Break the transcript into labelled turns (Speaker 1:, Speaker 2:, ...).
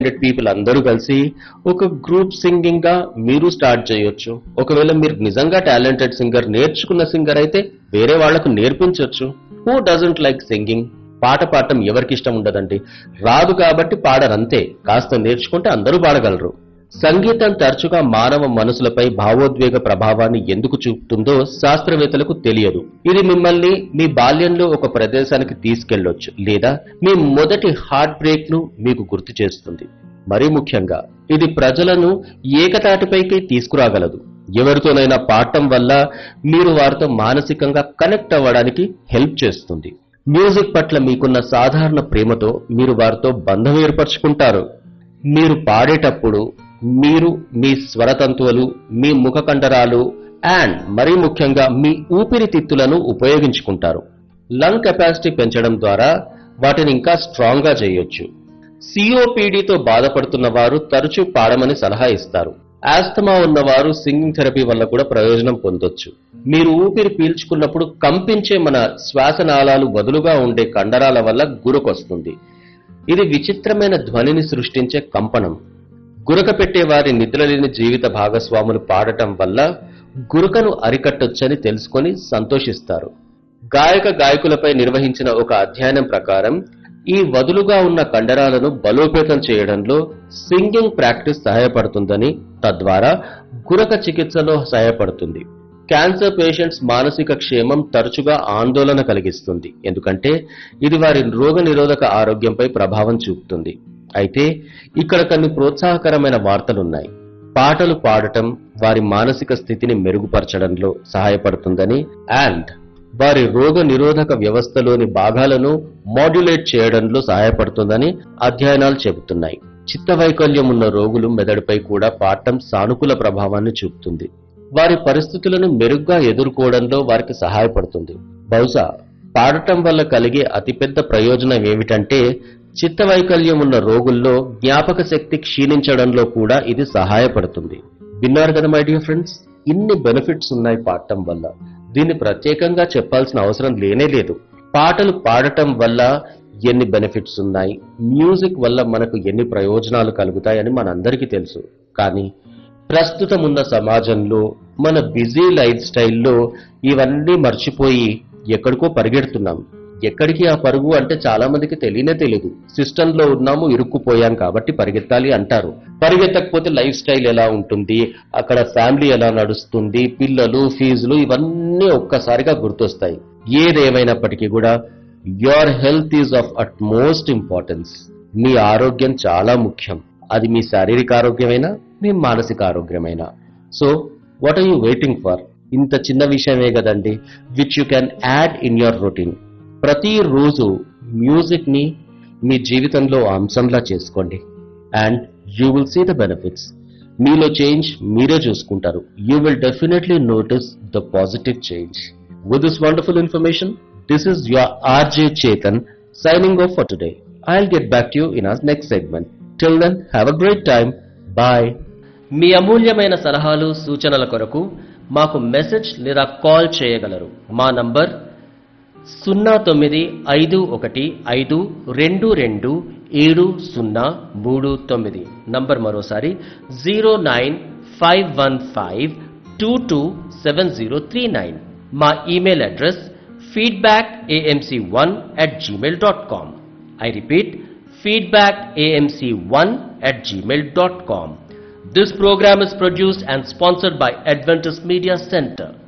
Speaker 1: Talented people అందరూ కలిసి ఒక గ్రూప్ సింగింగ్ గా మీరు స్టార్ట్ చేయొచ్చు ఒకవేళ మీరు నిజంగా టాలెంటెడ్ సింగర్ నేర్చుకున్న సింగర్ అయితే వేరే వాళ్లకు నేర్పించొచ్చు హూ డజంట్ లైక్ సింగింగ్ పాట పాడటం ఎవరికి ఇష్టం ఉండదండి రాదు కాబట్టి పాడరంతే కాస్త నేర్చుకుంటే అందరూ పాడగలరు సంగీతం తరచుగా మానవ మనసులపై భావోద్వేగ ప్రభావాన్ని ఎందుకు చూపుతుందో శాస్త్రవేత్తలకు తెలియదు ఇది మిమ్మల్ని మీ బాల్యంలో ఒక ప్రదేశానికి తీసుకెళ్లొచ్చు లేదా మీ మొదటి హార్ట్ బ్రేక్ ను మీకు గుర్తు చేస్తుంది మరీ ముఖ్యంగా ఇది ప్రజలను ఏకతాటిపైకి తీసుకురాగలదు ఎవరితోనైనా పాడటం వల్ల మీరు వారితో మానసికంగా కనెక్ట్ అవ్వడానికి హెల్ప్ చేస్తుంది మ్యూజిక్ పట్ల మీకున్న సాధారణ ప్రేమతో మీరు వారితో బంధం ఏర్పరచుకుంటారు మీరు పాడేటప్పుడు మీరు మీ స్వరతంతువులు మీ ముఖ కండరాలు అండ్ మరీ ముఖ్యంగా మీ ఊపిరితిత్తులను ఉపయోగించుకుంటారు లంగ్ కెపాసిటీ పెంచడం ద్వారా వాటిని ఇంకా స్ట్రాంగ్ గా చేయొచ్చు సిఓపిడితో బాధపడుతున్న వారు తరచూ పాడమని సలహా ఇస్తారు ఆస్తమా ఉన్నవారు సింగింగ్ థెరపీ వల్ల కూడా ప్రయోజనం పొందొచ్చు మీరు ఊపిరి పీల్చుకున్నప్పుడు కంపించే మన శ్వాసనాళాలు బదులుగా ఉండే కండరాల వల్ల గురకొస్తుంది ఇది విచిత్రమైన ధ్వనిని సృష్టించే కంపనం గురక పెట్టే వారి నిద్రలేని జీవిత భాగస్వాములు పాడటం వల్ల గురకను అరికట్టొచ్చని తెలుసుకొని సంతోషిస్తారు గాయక గాయకులపై నిర్వహించిన ఒక అధ్యయనం ప్రకారం ఈ వదులుగా ఉన్న కండరాలను బలోపేతం చేయడంలో సింగింగ్ ప్రాక్టీస్ సహాయపడుతుందని తద్వారా గురక చికిత్సలో సహాయపడుతుంది క్యాన్సర్ పేషెంట్స్ మానసిక క్షేమం తరచుగా ఆందోళన కలిగిస్తుంది ఎందుకంటే ఇది వారి రోగనిరోధక ఆరోగ్యంపై ప్రభావం చూపుతుంది అయితే ఇక్కడ కొన్ని ప్రోత్సాహకరమైన వార్తలున్నాయి పాటలు పాడటం వారి మానసిక స్థితిని మెరుగుపరచడంలో సహాయపడుతుందని అండ్ వారి రోగ నిరోధక వ్యవస్థలోని భాగాలను మాడ్యులేట్ చేయడంలో సహాయపడుతుందని అధ్యయనాలు చెబుతున్నాయి చిత్తవైకల్యం ఉన్న రోగులు మెదడుపై కూడా పాడటం సానుకూల ప్రభావాన్ని చూపుతుంది వారి పరిస్థితులను మెరుగ్గా ఎదుర్కోవడంలో వారికి సహాయపడుతుంది బహుశా పాడటం వల్ల కలిగే అతిపెద్ద ప్రయోజనం ఏమిటంటే చిత్తవైకల్యం ఉన్న రోగుల్లో జ్ఞాపక శక్తి క్షీణించడంలో కూడా ఇది సహాయపడుతుంది విన్నారు కదా మై డియర్ ఫ్రెండ్స్ ఇన్ని బెనిఫిట్స్ ఉన్నాయి పాడటం వల్ల దీన్ని ప్రత్యేకంగా చెప్పాల్సిన అవసరం లేనే లేదు పాటలు పాడటం వల్ల ఎన్ని బెనిఫిట్స్ ఉన్నాయి మ్యూజిక్ వల్ల మనకు ఎన్ని ప్రయోజనాలు కలుగుతాయని మనందరికీ తెలుసు కానీ ప్రస్తుతం ఉన్న సమాజంలో మన బిజీ లైఫ్ స్టైల్లో ఇవన్నీ మర్చిపోయి ఎక్కడికో పరిగెడుతున్నాం ఎక్కడికి ఆ పరుగు అంటే చాలా మందికి తెలియనే తెలియదు సిస్టమ్ లో ఉన్నాము ఇరుక్కుపోయాం కాబట్టి పరిగెత్తాలి అంటారు పరిగెత్తకపోతే లైఫ్ స్టైల్ ఎలా ఉంటుంది అక్కడ ఫ్యామిలీ ఎలా నడుస్తుంది పిల్లలు ఫీజులు ఇవన్నీ ఒక్కసారిగా గుర్తొస్తాయి ఏదేమైనప్పటికీ కూడా your health is of utmost importance మీ ఆరోగ్యం చాలా ముఖ్యం అది మీ శారీరక ఆరోగ్యమైనా మీ మానసిక ఆరోగ్యమైనా so what are you waiting for ఇంత చిన్న విషయమే కదండి which you can add in your routine ప్రతిరోజు మ్యూజిక్ ని మీ జీవితంలో అంశంలా చేసుకోండి and you will see the benefits మీలో చేంజ్ మీరే చూసుకుంటారు you will definitely notice the positive change with this wonderful information this is your RJ Chetan signing off for today. I'll get back to you in our next segment. Till then, have a great time. Bye.
Speaker 2: మీ అమూల్యమైన సలహాలు సూచనల కొరకు మాకు message లేదా call చేయగలరు మా number సున్నా తొమ్మిది ఐదు ఒకటి ఐదు రెండు రెండు ఏడు సున్నా మూడు తొమ్మిది నంబర్ మరోసారి zero nine five one five two two seven zero three nine మా email address feedback AMC one at Gmail dot com I repeat feedback AMC one at gmail.com. This program is produced and sponsored by Adventist Media Center.